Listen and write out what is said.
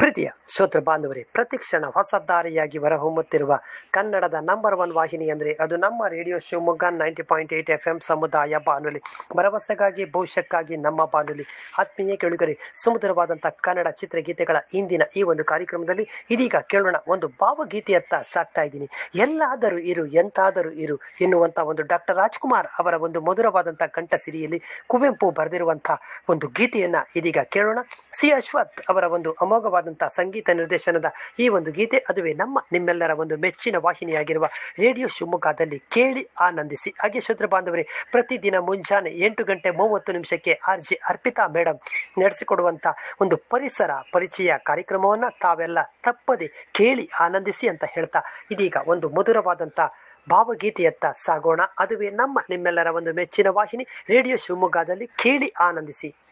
ಪ್ರೀತಿಯ ಶ್ರೋತೃ ಬಾಂಧವರೇ ಪ್ರತಿಕ್ಷಣ ಹೊಸ ದಾರಿಯಾಗಿ ಹೊರಹೊಮ್ಮುತ್ತಿರುವ ಕನ್ನಡದ ನಂಬರ್ ಒನ್ ವಾಹಿನಿ ಅಂದರೆ ಅದು ನಮ್ಮ radio Shivamogga ninety point eight F M ಸಮುದಾಯ ಬಾನುಲಿ ಭರವಸೆಗಾಗಿ ಭವಿಷ್ಯಕ್ಕಾಗಿ ನಮ್ಮ ಬಾನುಲಿ ಆತ್ಮೀಯ ಕೇಳುಗರೆ ಸುಮಧುರವಾದಂಥ ಕನ್ನಡ ಚಿತ್ರಗೀತೆಗಳ ಇಂದಿನ ಈ ಒಂದು ಕಾರ್ಯಕ್ರಮದಲ್ಲಿ ಇದೀಗ ಕೇಳೋಣ ಒಂದು ಭಾವಗೀತೆಯತ್ತ ಸಾಕ್ತಾ ಇದ್ದೀನಿ ಎಲ್ಲಾದರೂ ಇರು ಎಂತಾದರೂ ಇರು ಎನ್ನುವಂಥ ಒಂದು ಡಾಕ್ಟರ್ ರಾಜ್ಕುಮಾರ್ ಅವರ ಒಂದು ಮಧುರವಾದಂಥ ಕಂಠಸಿರಿಯಲ್ಲಿ ಕುವೆಂಪು ಬರೆದಿರುವಂಥ ಒಂದು ಗೀತೆಯನ್ನ ಇದೀಗ ಕೇಳೋಣ ಸಿ ಅಶ್ವಥ್ ಅವರ ಒಂದು ಅಮೋಘವಾದಂಥ ಸಂಗೀತ ನಿರ್ದೇಶನದ ಈ ಒಂದು ಗೀತೆ ಅದುವೇ ನಮ್ಮ ನಿಮ್ಮೆಲ್ಲರ ಒಂದು ಮೆಚ್ಚಿನ ವಾಹಿನಿಯಾಗಿರುವ ರೇಡಿಯೋ ಶಿವಮೊಗ್ಗದಲ್ಲಿ ಕೇಳಿ ಆನಂದಿಸಿ ಹಾಗೆ ಶ್ರೋತೃ ಬಾಂಧವರೇ ಪ್ರತಿದಿನ ಮುಂಜಾನೆ ಎಂಟು ಗಂಟೆ ಮೂವತ್ತು ನಿಮಿಷಕ್ಕೆ ಆರ್ ಜಿ ಅರ್ಪಿತಾ ಮೇಡಮ್ ನಡೆಸಿಕೊಡುವಂಥ ಒಂದು ಪರಿಸರ ಪರಿಚಯ ಕಾರ್ಯಕ್ರಮವನ್ನು ತಾವೆಲ್ಲ ತಪ್ಪದೆ ಕೇಳಿ ಆನಂದಿಸಿ ಅಂತ ಹೇಳ್ತಾ ಇದೀಗ ಒಂದು ಮಧುರವಾದಂಥ ಭಾವಗೀತೆಯತ್ತ ಸಾಗೋಣ ಅದುವೇ ನಮ್ಮ ನಿಮ್ಮೆಲ್ಲರ ಒಂದು ಮೆಚ್ಚಿನ ವಾಹಿನಿ ರೇಡಿಯೋ ಶಿವಮೊಗ್ಗದಲ್ಲಿ ಕೇಳಿ ಆನಂದಿಸಿ